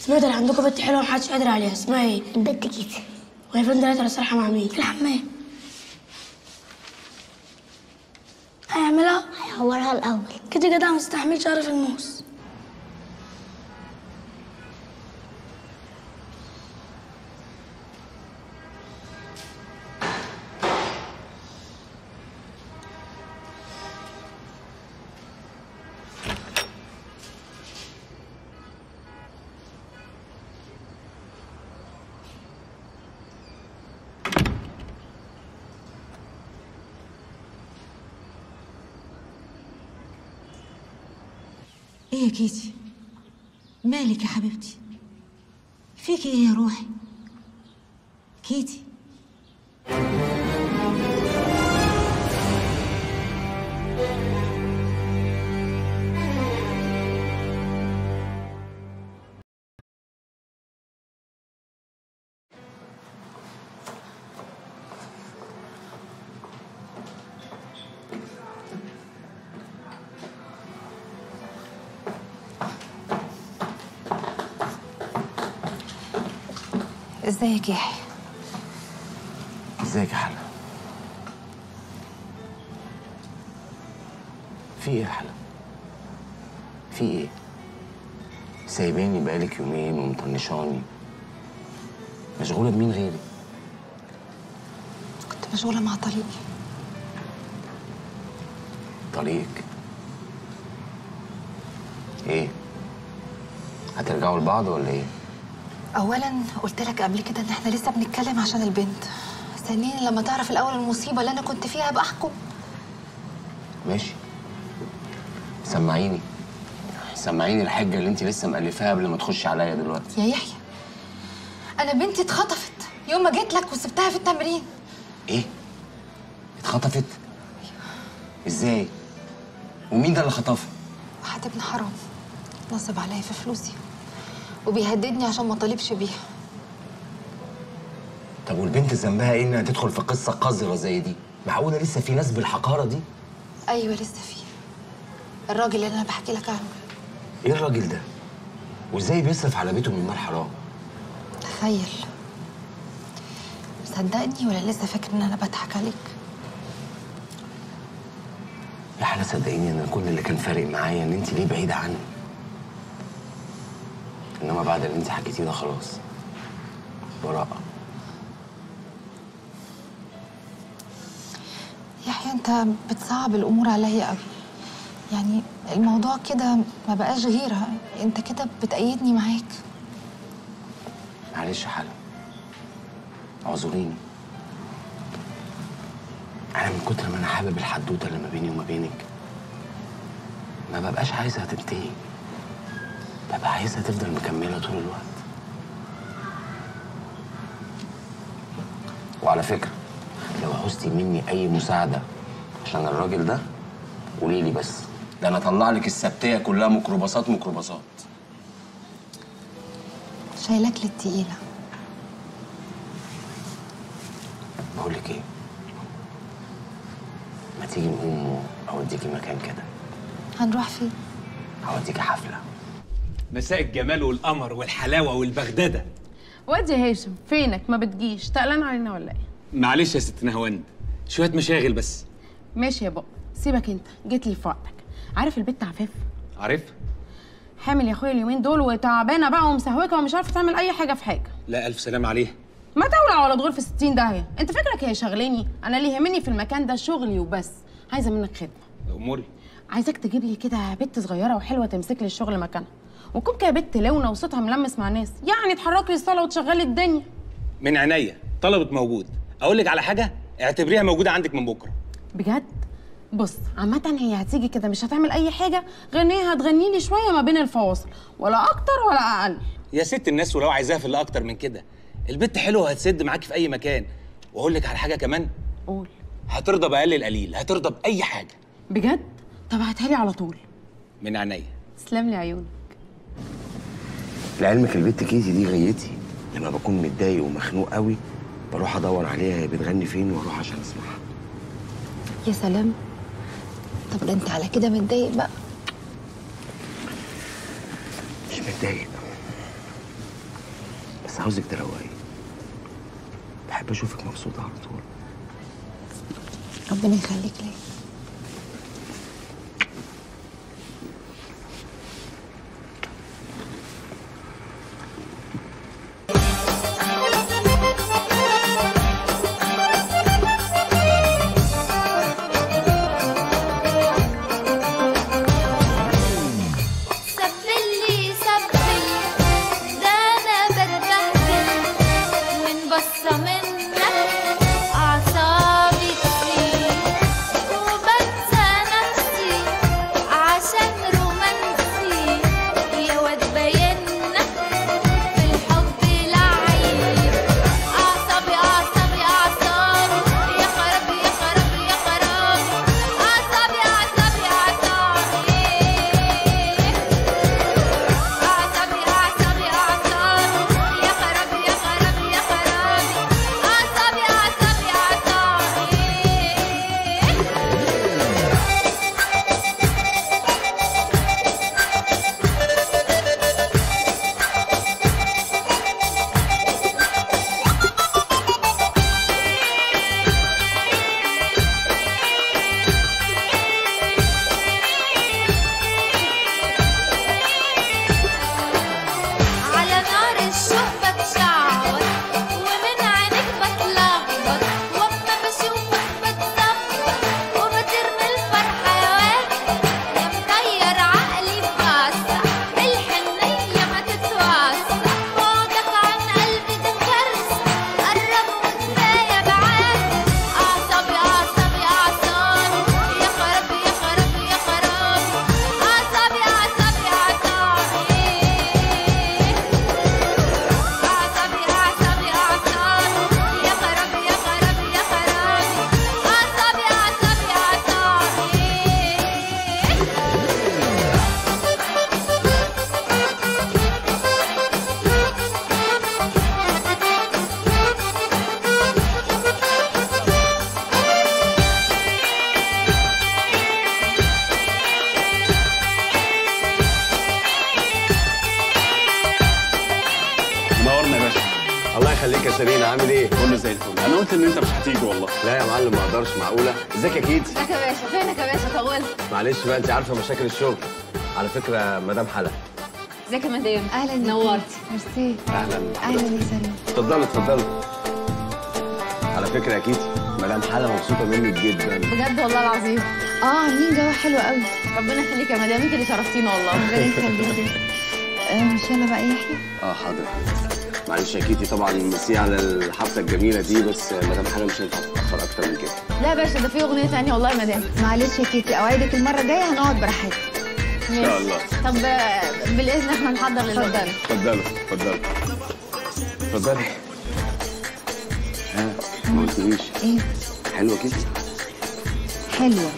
سمعت ان عندكم بنت حلوه محدش قادر عليها اسمها ايه؟ البت كيتي وهي فين دلوقتي ولا سرحه مع مين؟ في الحمام هيعملها هيعورها الأول كده جدع ما استحملش قرف الموس ايه يا كيتي مالك يا حبيبتي فيكي ايه يا روحي كيتي ازيك يا يحيى ازيك يا حلا في ايه يا حلا في ايه سايباني بقالك يومين ومطنشاني مشغولة بمين غيري كنت مشغولة مع طليقي طريقك ايه هترجعوا لبعض ولا ايه اولا قلت لك قبل كده ان احنا لسه بنتكلم عشان البنت ثانيا لما تعرف الاول المصيبة اللي انا كنت فيها ابقى احكم ماشي سمعيني سمعيني الحجة اللي انت لسه مألفاها قبل ما تخشي عليا دلوقتي يا يحيى انا بنتي اتخطفت يوم ما جيت لك وسبتها في التمرين ايه اتخطفت ازاي ومين ده اللي خطفها واحد ابن حرام نصب عليا في فلوسي وبيهددني عشان ما طالبش بيها طب والبنت ذنبها ايه انها تدخل في قصه قذره زي دي معقوله لسه في ناس بالحقاره دي ايوه لسه في الراجل اللي انا بحكي لك عنه ايه الراجل ده وازاي بيصرف على بيته من مال حرام تخيل مصدقني ولا لسه فاكر ان انا بضحك عليك يا حلا صدقيني انا كل اللي كان فارق معايا ان انت ليه بعيده عني انما بعد اللي انت حكيتيه ده خلاص براءه يحيى انت بتصعب الامور عليا قوي يعني الموضوع كده ما بقاش غيره انت كده بتأيدني معاك معلش يا حلا اعذريني انا من كتر ما انا حابب الحدوته اللي ما بيني وما بينك ما ببقاش عايزها تنتهي ببقى عايزها تفضل مكمله طول الوقت وعلى فكره لو عوزتي مني اي مساعده عشان الراجل ده قولي لي بس ده انا اطلع لك السبتيه كلها ميكروباصات ميكروباصات شايلك للتقيله بقول لك ايه ما تيجي نقوم اوديكي مكان كده هنروح فين هوديكي حفله مساء الجمال والقمر والحلاوه والبغدده واد يا هاشم فينك ما بتجيش تقلان علينا ولا ايه معلش يا ست نهواند شويه مشاغل بس ماشي يا بابا سيبك انت جيت لي في وقتك عارف البت عفاف عارف حامل يا اخويا اليومين دول وتعبانه بقى ومسهوكه ومش عارفه تعمل اي حاجه في حاجه لا الف سلام عليها ما تولع ولا تغور في 60 داهيه انت فكرك هي شغلاني انا اللي يهمني في المكان ده شغلي وبس عايزه منك خدمه اموري عايزاك تجيب لي كده بنت صغيره وحلوه تمسك لي الشغل مكانها وتكون كده بنت لونه وصوتها ملمس مع الناس يعني تحرك لي الصاله وتشغل لي الدنيا من عينيا طلبت موجود اقول لك على حاجه اعتبريها موجوده عندك من بكره بجد بص عامة هي هتيجي كده مش هتعمل أي حاجة غير إن هي هتغني لي شوية ما بين الفواصل ولا أكتر ولا أقل يا ست الناس ولو عايزاها في اللي اكتر من كده البت حلوه هتسد معاكي في اي مكان واقول لك على حاجه كمان قول هترضى باقل القليل هترضى باي حاجه بجد طب هاتها لي على طول من عينيا تسلم لي عيونك لعلمك البت كيتي دي غيتي لما بكون متضايق ومخنوق قوي بروح ادور عليها هي بتغني فين واروح عشان اسمعها يا سلام طب ده انت على كده متضايق بقى مش متضايق بس عاوزك تروقي بحب اشوفك مبسوطه على طول ربنا يخليك ليا سبلي سبلي ده انا بتبهدل من بصة منك اعصابي تسيب وبنسى نفسي عشان رومانسي يا واد باينك في الحب لعيب اعصابي اعصابي اعصابي يا خرابي يا خرابي يا خرابي اعصابي اعصابي اعصابي أعصابي أعصابي أعصابي يا خرابي يا خرابي يا خرابي أعصابي أعصابي أعصابي على نار الشوق بتشعوط ومن عينك بتلخبط واما بشوفك بتظبط وبطير من الفرحة يا واد يا مغير عقلي بقصة الحنية ما تتوصى بعدك عن قلبي ده كارثة قرب وكفاية بعاد أعصابي أعصابي أعصابي يا خرابي يا خرابي يا خرابي أعصابي أعصابي أعصابي أعصابي أعصابي أعصابي يا خرابي يا خرابي يا خرابي أعصابي أعصابي أعصابي منورنا يا باشا الله يخليك يا سيرين عامل ايه كله زي الفل انا قلت ان انت مش هتيجي والله لا يا معلم ما اقدرش معقوله ازيك يا كيتي ازيك يا باشا فينك يا باشا طولت معلش بقى انت عارفه مشاكل الشغل على فكره مدام حلا ازيك يا مدام اهلا نورتي ميرسي اهلا اهلا يا سلام اتفضلوا اتفضلوا على فكره يا كيتي مدام حلا مبسوطه منك جدا بجد والله العظيم اه عاملين جو حلو قوي ربنا يخليك يا مدام انت اللي شرفتينا والله ربنا يخليك مش يلا بقى يحيى اه حاضر معلش يا كيتي طبعا ميرسي على الحفله الجميله دي بس مدام حلا مش هينفع تتاخر اكتر من كده لا يا باشا ده في اغنيه ثانيه والله يا مدام معلش يا كيتي اوعدك المره الجايه هنقعد براحتنا ان شاء الله طب آه، بالاذن احنا نحضر للوجبه اتفضلوا اتفضلوا اتفضلي ها ما قلتليش ايه حلوه كيتي حلوه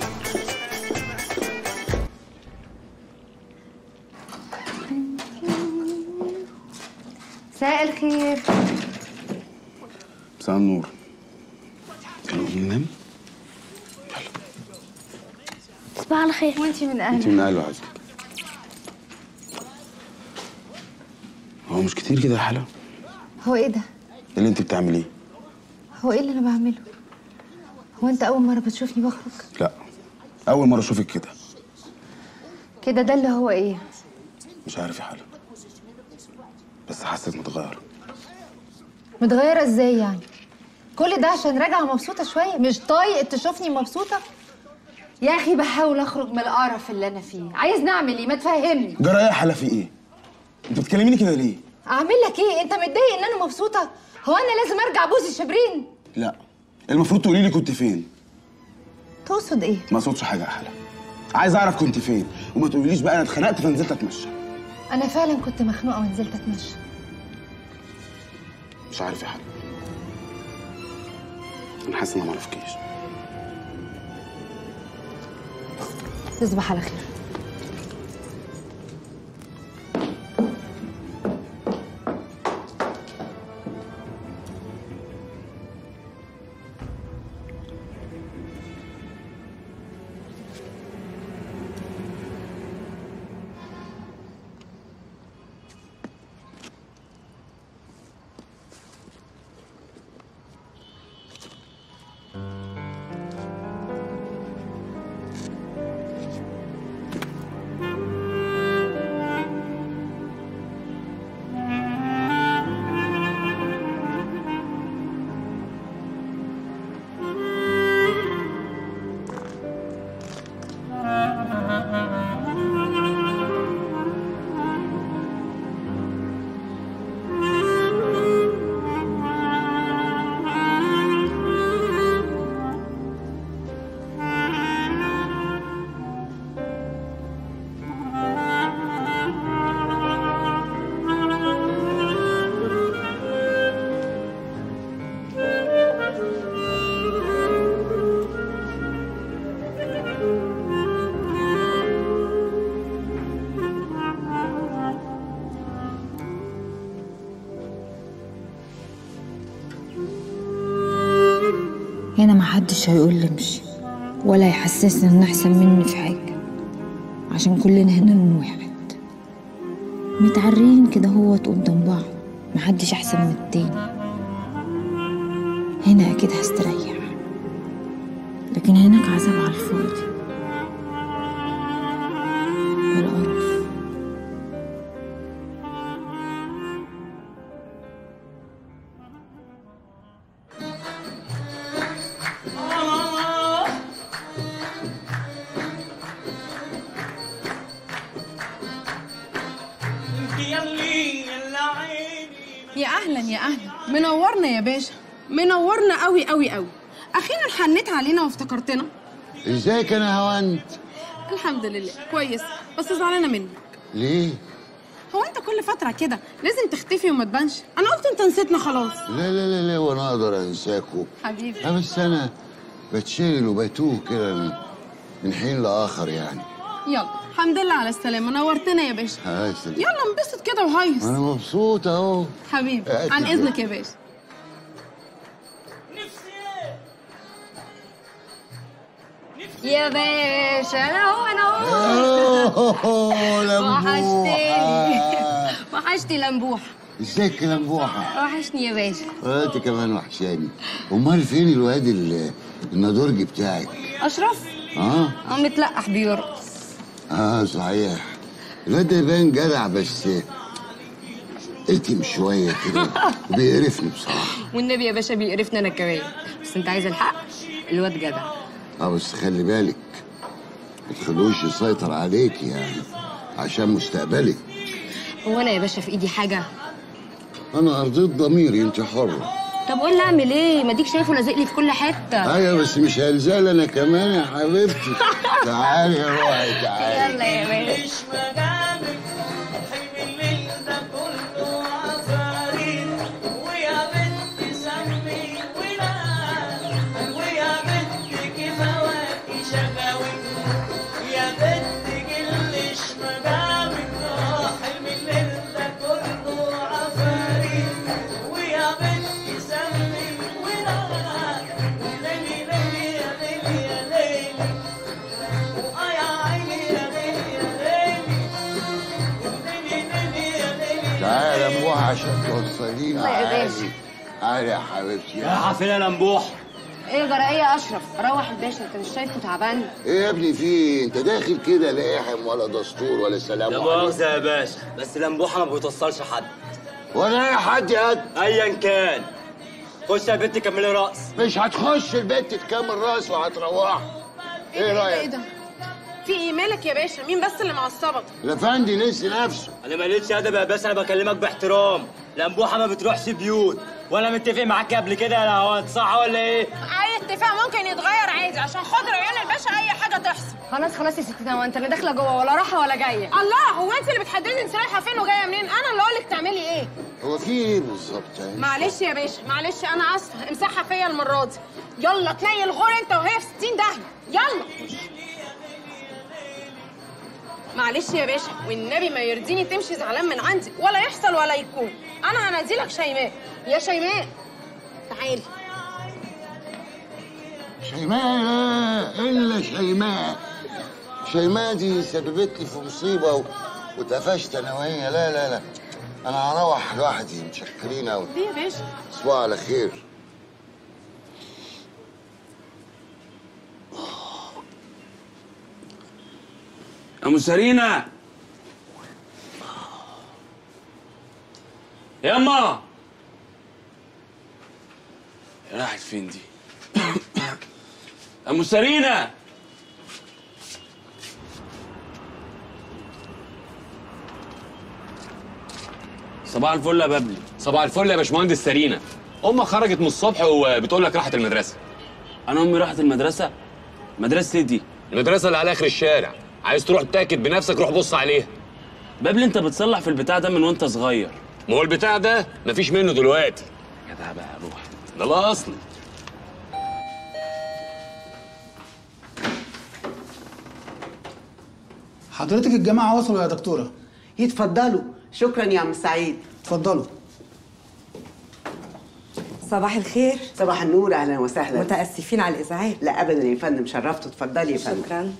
مساء الخير مساء النور كانوا ننام صباح الخير وانتي من انت اهلي من اهله عايزك هو مش كتير كده يا حلا هو ايه ده إيه اللي انت بتعمليه هو ايه اللي انا بعمله هو انت اول مره بتشوفني بخرج لا اول مره اشوفك كده كده ده اللي هو ايه مش عارف يا حلا بس حاسك متغير متغيره ازاي يعني كل ده عشان راجعه مبسوطه شويه مش طايق تشوفني مبسوطه يا اخي بحاول اخرج من القرف اللي انا فيه عايز نعمل ايه ما تفهمني جرى ايه يا حلا في ايه انت بتكلميني كده ليه اعمل لك ايه انت متضايق ان انا مبسوطه هو انا لازم ارجع بوسي شبرين لا المفروض تقولي لي كنت فين تقصد ايه ما صوتش حاجه يا حلا عايز اعرف كنت فين وما تقوليليش بقى انا اتخنقت فنزلت اتمشى انا فعلا كنت مخنوقه ونزلت اتمشى مش عارف يا حلا انا حاسس ان انا ما اعرفكيش تصبح على خير محدش هيقول لي امشي ولا يحسسني ان احسن مني في حاجه عشان كلنا هنا لون واحد متعرين كده هو قدام بعض محدش احسن من التاني هنا اكيد هستريح لكن هناك عذاب على الفاضي والقرف يا اهلا يا اهلا منورنا يا باشا منورنا قوي قوي قوي اخيرا حنيت علينا وافتكرتنا ازيك انا هوانت الحمد لله كويس بس زعلانه منك ليه هو انت كل فتره كده لازم تختفي وما تبانش انا قلت انت نسيتنا خلاص لا لا لا لا وانا اقدر انساكوا حبيبي لا بس انا بتشغل وبتوه كده من- من حين لاخر يعني يلا الحمد لله على السلامه نورتنا يا باشا هاي سلام. يلا انبسط كده وهيص انا مبسوط اهو حبيبي هاتي عن بقى. اذنك يا باشا يا باشا انا هو انا هو أوه، وحشتني لمبوحة. وحشتي لمبوحه ازيك يا لمبوحة وحشني يا باشا انت كمان وحشاني امال فين الواد ال- النضورج بتاعك اشرف اه هو متلقح بيرقص اه صحيح الواد ده يبان جدع بس التم شويه كده وبيقرفني بصراحه والنبي يا باشا بيقرفنا انا كمان بس انت عايز الحق الواد جدع اه بس خلي بالك ما تخلوش يسيطر عليك يعني عشان مستقبلك هو انا يا باشا في ايدي حاجه انا ارضيت ضميري انت حره طب قول لي اعمل ايه ما ديك شايفه لازق لي في كل حته ايوه بس مش هلزال انا كمان يا حبيبتي تعالي يا روحي تعالي يلا يا باشا تعالي يا مبوحة عشان توصلينا الله يا عادي باشا. تعالي يا حبيبتي رايحه فين يا لمبوح ايه يا جرى ايه يا اشرف روح الباشا انت مش شايفه تعبان ايه يا ابني في إيه؟ انت داخل كده لا احم ولا دستور ولا سلام لا عليكم مؤاخذة يا باشا بس لمبوحة ما بيتوصلش حد ولا اي حد يا أيا كان خش يا بنتي كملي رقص مش هتخش البيت تكمل راس وهتروح ايه ايه رايك ده في ايه مالك يا باشا مين بس اللي معصبك الافندي نسي نفسه أنا ماليش أدب يا باشا أنا بكلمك باحترام لمبوحة ما بتروحش بيوت وأنا متفق معاك قبل كده يا هوانت صح ولا إيه؟ اي اتفاق ممكن يتغير عادي عشان خاطر عيون الباشا اي حاجه تحصل خلاص خلاص يا ستي هو انت لا داخله جوه ولا رايحه ولا جايه الله هو انت اللي بتحددي انت رايحه فين وجايه منين انا اللي اقول لك تعملي ايه هو في ايه بالظبط يعني معلش يا باشا معلش انا اسفه امسحها فيا المره دي يلا تنيل الغور انت وهي في 60 داهيه يلا معلش يا باشا والنبي ما يرضيني تمشي زعلان من عندي ولا يحصل ولا يكون انا هنادي لك شيماء يا شيماء تعالي شيماء الا شيماء شيماء دي سببت لي في مصيبه و... واتقفشت انا وهي لا لا لا انا هروح لوحدي متشكرين قوي ليه يا باشا تصبحوا على خير يا ام سارينا ياما راحت فين دي يا ام سارينا صباح الفل يا بابلي صباح الفل يا باشمهندس سارينا امك خرجت من الصبح وبتقول لك راحت المدرسه انا امي راحت المدرسه مدرسه ايه دي المدرسه اللي على اخر الشارع عايز تروح تاكد بنفسك روح بص عليها بابلي انت بتصلح في البتاع ده من وانت صغير ما هو البتاع ده مفيش منه دلوقتي جدع بقى روح ده الاصل حضرتك الجماعة وصلوا يا دكتورة يتفضلوا شكرا يا عم سعيد اتفضلوا صباح الخير صباح النور اهلا وسهلا متاسفين على الازعاج لا ابدا يا فندم شرفتوا اتفضلي يا فندم شكرا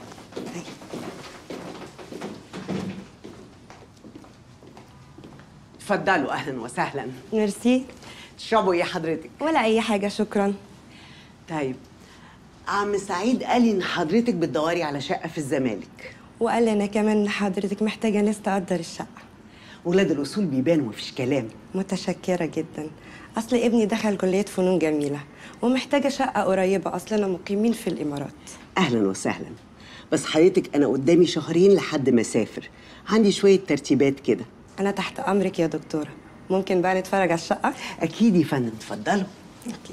اتفضلوا اهلا وسهلا ميرسي تشربوا ايه حضرتك ولا اي حاجه شكرا طيب عم سعيد قال لي ان حضرتك بتدوري على شقه في الزمالك وقال لي انا كمان ان حضرتك محتاجه ناس تقدر الشقه ولاد الاصول بيبان ومفيش كلام متشكره جدا اصل ابني دخل كليه فنون جميله ومحتاجه شقه قريبه اصلنا مقيمين في الامارات اهلا وسهلا بس حضرتك انا قدامي شهرين لحد ما اسافر عندي شويه ترتيبات كده انا تحت امرك يا دكتوره ممكن بقى نتفرج على الشقه اكيد يا فندم اتفضلوا أوكي.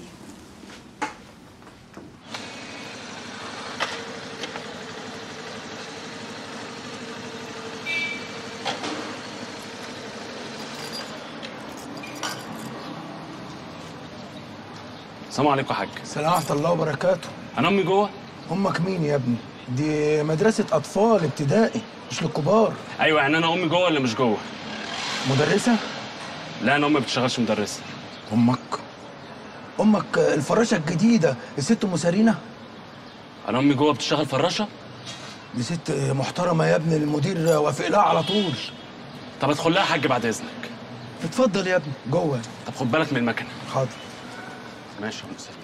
السلام عليكم يا حاج سلام ورحمه الله وبركاته انا امي جوه امك مين يا ابني دي مدرسه اطفال ابتدائي مش للكبار ايوه يعني انا امي جوه ولا مش جوه مدرسه لا انا امي ما بتشتغلش مدرسه امك امك الفراشه الجديده الست ام سارينا انا امي جوه بتشتغل فراشه دي ست محترمه يا ابني المدير وافق لها على طول طب ادخل لها يا حاج بعد اذنك اتفضل يا ابني جوه طب خد بالك من المكنه حاضر ماشي يا ام سلمى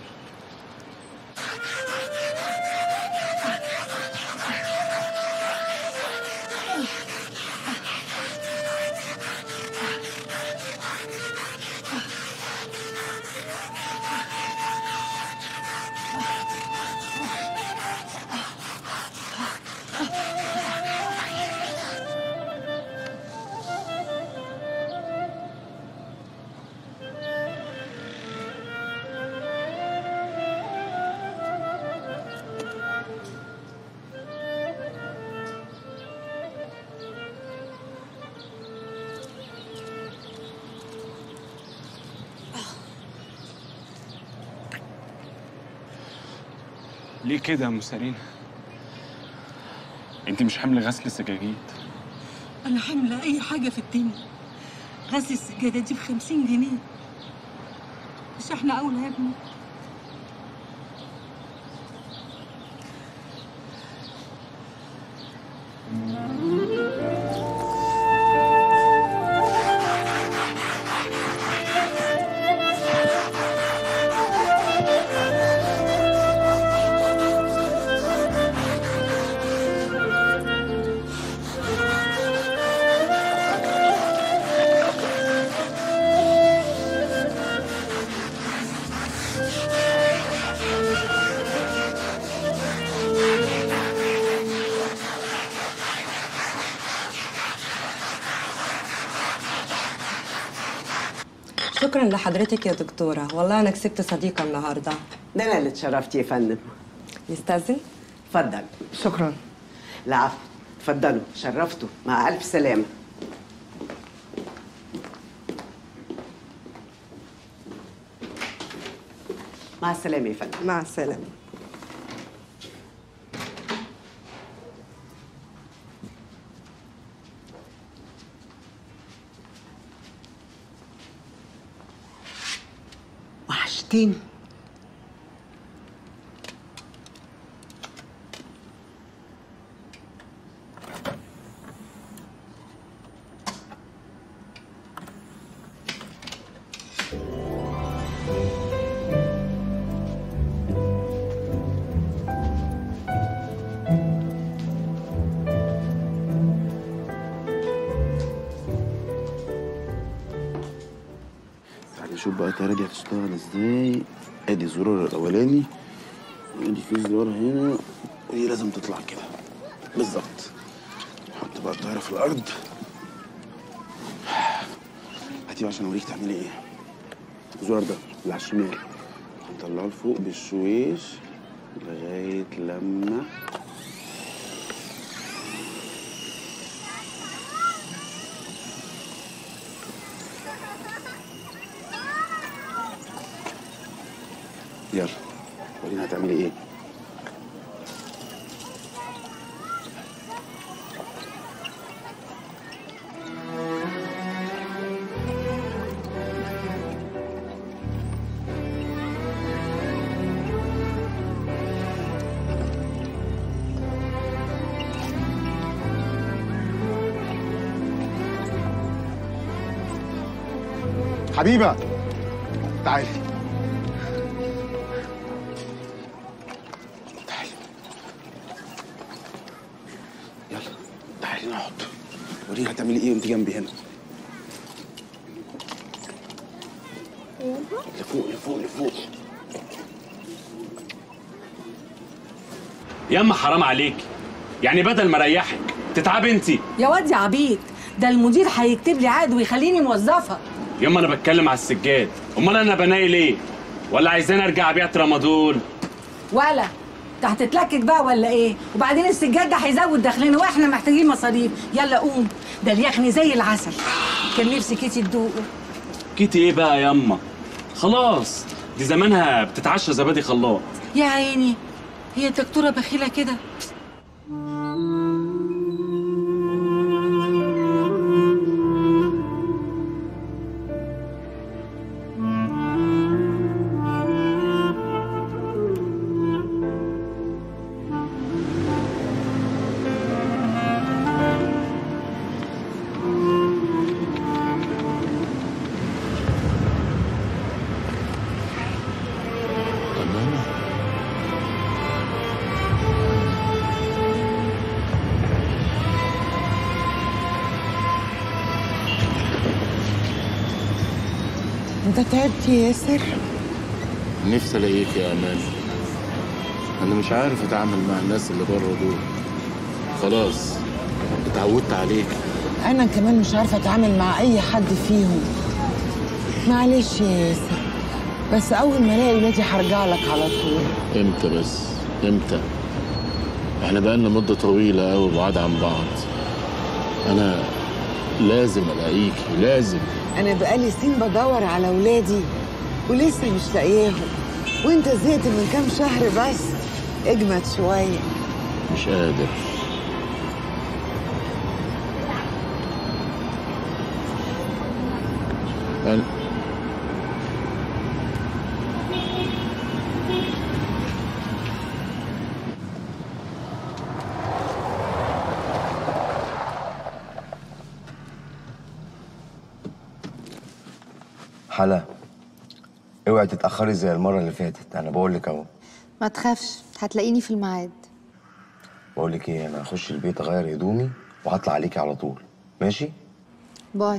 ليه كده يا ام سارينا انت مش حمل غسل سجاجيد أنا حاملة أي حاجة في الدنيا غسل السجادة دي بخمسين جنيه مش إحنا أولى يا ابني شكرا لحضرتك يا دكتوره والله انا كسبت صديقه النهارده ده انا اللي اتشرفت يا فندم نستاذن اتفضل شكرا العفو اتفضلوا شرفتوا مع الف سلامه مع السلامه يا فندم مع السلامه وحشتيني تعالي نشوف بقى الطيارة دي هتشتغل ازاي ادي الزرار الاولاني ادي في زرار هنا ودي لازم تطلع كده بالظبط نحط بقى الطيارة في الارض هاتي عشان اوريك تعملي ايه الزرار ده اللي على الشمال هنطلعه لفوق بالشويش لغاية لما يلا ورينا هتعملي ايه حبيبه تعالي تعالي يلا تعالي نقعد وريني هتعملي ايه وانت جنبي هنا لفوق لفوق لفوق ياما حرام عليك يعني بدل ما اريحك تتعبي انت يا واد يا عبيد ده المدير هيكتب لي عقد ويخليني موظفه ياما انا بتكلم على السجاد امال انا بناقي ليه ولا عايزاني ارجع ابيع ترامادول ولا انت هتتلكك بقى ولا ايه وبعدين السجاد ده هيزود دخلنا واحنا محتاجين مصاريف يلا قوم ده اليخني زي العسل كان نفسي كيتي تدوقه كيتي ايه بقى ياما خلاص دي زمانها بتتعشى زبادي خلاط يا عيني هي الدكتوره بخيله كده انت تعبت يا ياسر نفسي الاقيك يا امان انا مش عارف اتعامل مع الناس اللي بره دول خلاص اتعودت عليك انا كمان مش عارفه اتعامل مع اي حد فيهم معلش يا ياسر بس اول ما الاقي ولادي هرجع لك على طول امتى بس امتى احنا بقالنا مدة طويلة قوي بعاد عن بعض انا لازم الاقيكي لازم انا بقالي سنين بدور على ولادي ولسه مش لاقياهم وانت زهقت من كام شهر بس اجمد شويه مش قادر أنا حلا اوعي تتأخري زي المرة اللي فاتت أنا بقول لك أهو ما تخافش هتلاقيني في الميعاد بقول لك إيه أنا هخش البيت أغير هدومي وهطلع عليكي على طول ماشي؟ باي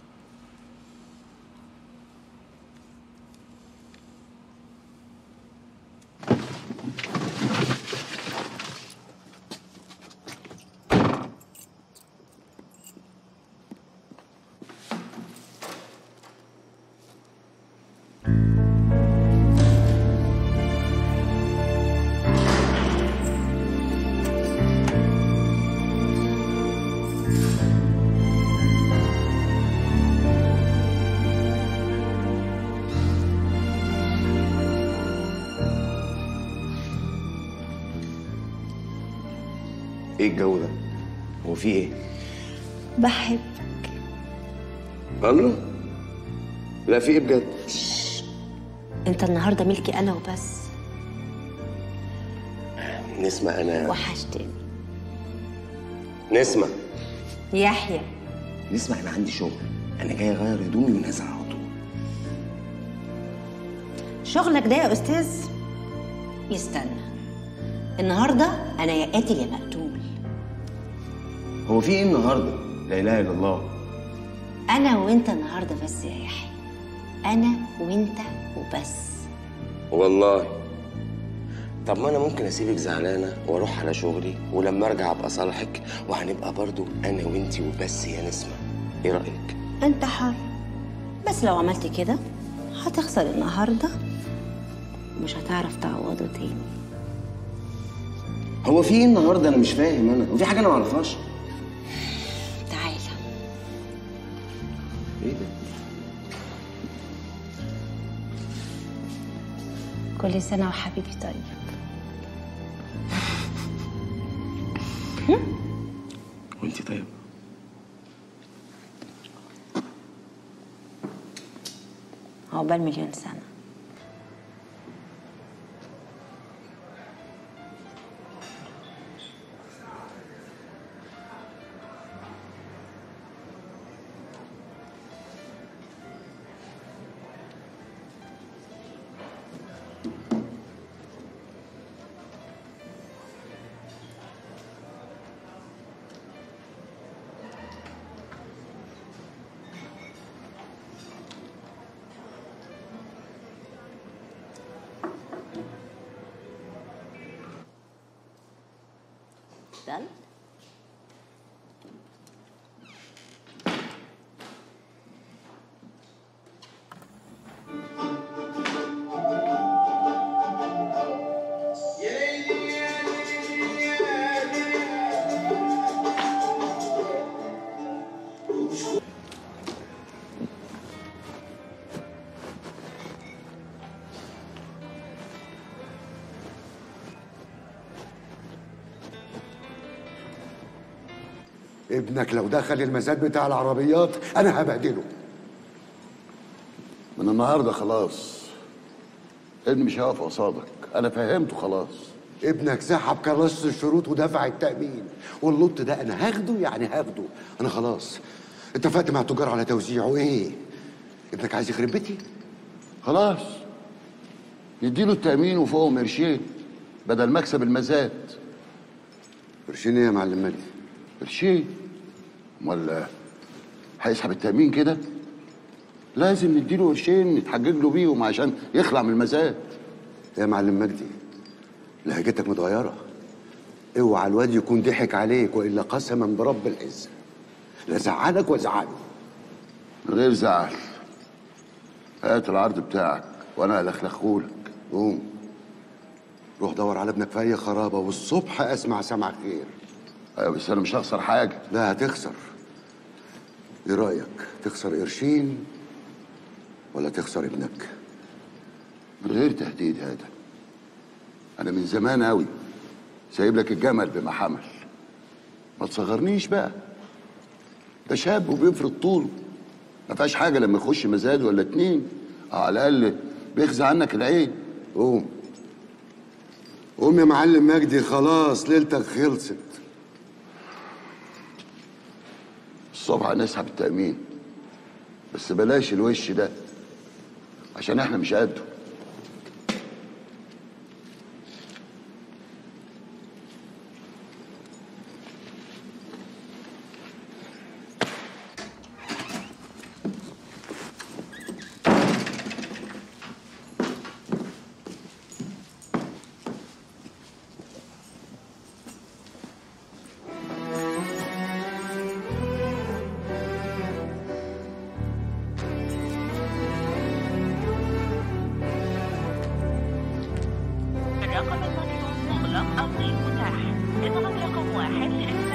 إيه الجو ده؟ هو في إيه؟ بحب الله لا في إيه بجد؟ انت النهارده ملكي انا وبس نسمة أنا وحشتني نسمة يحيى نسمة أنا عندي شغل أنا جاي أغير هدومي ونازل على طول شغلك ده يا استاذ يستنى النهارده انا يا قاتل يا مقتول هو في إيه النهاردة؟ لا إله إلا الله انا وانت النهارده بس يا يحيى انا وانت وبس والله طب ما انا ممكن اسيبك زعلانه واروح على شغلي ولما ارجع ابقى صالحك وهنبقى برضو انا وانتي وبس يا نسمه ايه رايك انت حر بس لو عملت كده هتخسر النهارده مش هتعرف تعوضه تاني هو في ايه النهارده انا مش فاهم انا وفي حاجه انا ما اعرفهاش تعالى ايه ده كل سنه وحبيبي طيب وانتي طيب عقبال مليون سنه تفضل ابنك لو دخل المزاد بتاع العربيات انا هبهدله من النهارده خلاص ابني مش هيقف قصادك انا فهمته خلاص ابنك سحب كراسة الشروط ودفع التأمين واللط ده انا هاخده يعني هاخده انا خلاص اتفقت مع التجار على توزيعه ايه ابنك عايز يخرب بيتي خلاص نديله التأمين وفوقهم قرشين بدل مكسب المزاد قرشين ايه يا معلم مجدي؟ قرشين امال هيسحب التأمين كده لازم نديله قرشين نتحجج له بيهم عشان يخلع من المزاد يا معلم مجدي لهجتك متغيرة اوعى الواد يكون ضحك عليك والا قسما برب العزة لا زعلك وزعله من غير زعل هات العرض بتاعك وانا هلخلخهولك قوم روح دور على ابنك في اي خرابه والصبح اسمع سمع خير ايوه بس انا مش هخسر حاجه لا هتخسر ايه رايك تخسر قرشين ولا تخسر ابنك من غير تهديد هذا انا من زمان قوي سايب لك الجمل بما حمل ما تصغرنيش بقى ده شاب وبيفرض طوله ما فيهاش حاجه لما يخش مزاد ولا اتنين أو على الاقل بيخزى عنك العين قوم قوم يا معلم مجدي خلاص ليلتك خلصت الصبح هنسحب التأمين بس بلاش الوش ده عشان احنا مش قده الرقم المطلوب مغلق أو غير متاح اضغط رقم واحد لإرسال